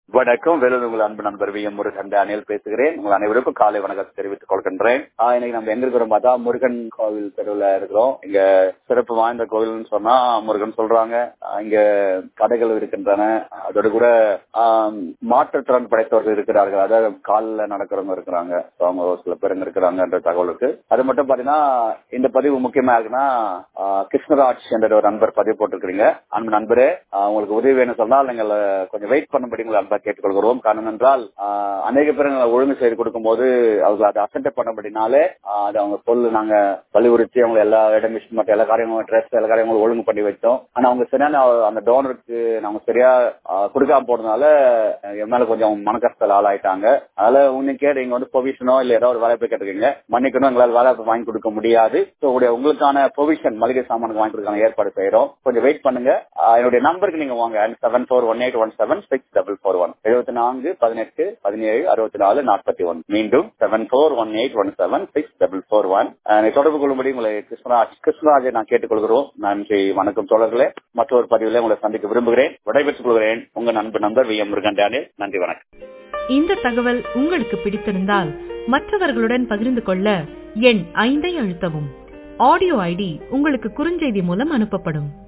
வணக்கம் வேலூர் உங்கள் அன்பு நண்பர் வி எம் முருகன் டேனியல் பேசுகிறேன் உங்கள் அனைவருக்கும் காலை வணக்கத்தை தெரிவித்துக் கொள்கின்றேன் ஆஹ் இன்னைக்கு நம்ம எங்க இருக்கிறோம் பார்த்தா முருகன் கோவில் தெருவில் இருக்கிறோம் இங்க சிறப்பு வாய்ந்த கோவில்னு சொன்னா முருகன் சொல்றாங்க ஆஹ் இங்க கடைகள் இருக்கின்றன அதோடு கூட ஆஹ் மாற்றுத்திறன் படைத்தவர்கள் இருக்கிறார்கள் அதாவது காலில் நடக்கிறவங்க இருக்கிறாங்க So, அவங்க ஒரு சில பேருங்க இருக்கிறாங்கன்ற தகவல் இருக்கு அது மட்டும் பாத்தீங்கன்னா இந்த பதிவு முக்கியமா இருக்குன்னா ஆஹ் கிருஷ்ணராஜ் என்ற ஒரு நண்பர் பதிவு போட்டிருக்கிறீங்க அன்பு நண்பரே ஆஹ் உங்களுக்கு உதவி வேணும் சொன்னால் நீங்கள் கொஞ்சம் வெயிட் பண்ணும்படி உங்களை அன்பா கேட்டுக்கொள்கிறோம் காரணம் என்றால் ஆஹ் அநேக பேர் எங்களை ஒழுங்கு செய்து கொடுக்கும்போது அவங்க அதை அசென்ட் பண்ணபடினாலே ஆஹ் அது அவங்க சொல்லு நாங்க வலியுறுத்தி அவங்க எல்லா இடமிஷன் மற்ற எல்லா காரியங்களும் ட்ரெஸ் எல்லா காரியங்களும் ஒழுங்கு பண்ணி வச்சோம் ஆனா அவங்க சரியான அந்த டோனருக்கு நாங்க சரியா ஆஹ் கொடுக்காம போனதுனால என் மேல கொஞ்சம் மன கஷ்டத்தில் ஆளாயிட்டாங்க அதனால உன்னைக்கே நீங்க வந்து பொவிஷனோ இல்ல ஏதாவது ஒரு வேலை போய் கேட்டுருக்கீங்க மன்னிக்கணும் எங்களால் வேலை வாங்கி கொடுக்க முடியாது ஸோ உங்களுக்கான பொவிஷன் மளிகை சாமானுக்கு வாங்கி கொடுக்கான ஏற்பாடு செய்யறோம் கொஞ்சம் வெயிட் பண்ணுங்க ஆஹ் என்னுடைய நம்பருக்கு நீங்க வாங்க seven four one eight one seven six double four one எழுபத்தி நான்கு பதினெட்டு பதினேழு அறுபத்தி நாலு நாற்பத்தி ஒன் மீண்டும் seven four one eight one seven six double four one தொடர்பு கொள்ளும்படி உங்களை கிருஷ்ணராஜ் கிருஷ்ணராஜை நான் கேட்டுக்கொள்கிறோம் நன்றி வணக்கம் தோழர்களே மற்றொரு பதிவில் உங்களை சந்திக்க விரும்புகிறேன் விடைபெற்றுக் கொள்கிறேன் உங்க நண்பு நண்பர் வி எம் முருகன் டேனியல் நன்றி வணக்கம் இந்த தகவல் உங்களுக்கு பிடித்திருந்தால் மற்றவர்களுடன் பகிர்ந்து கொள்ள எண் ஐந்தை அழுத்தவும் ஆடியோ ஐடி உங்களுக்கு குறுஞ்செய்தி மூலம் அனுப்பப்படும்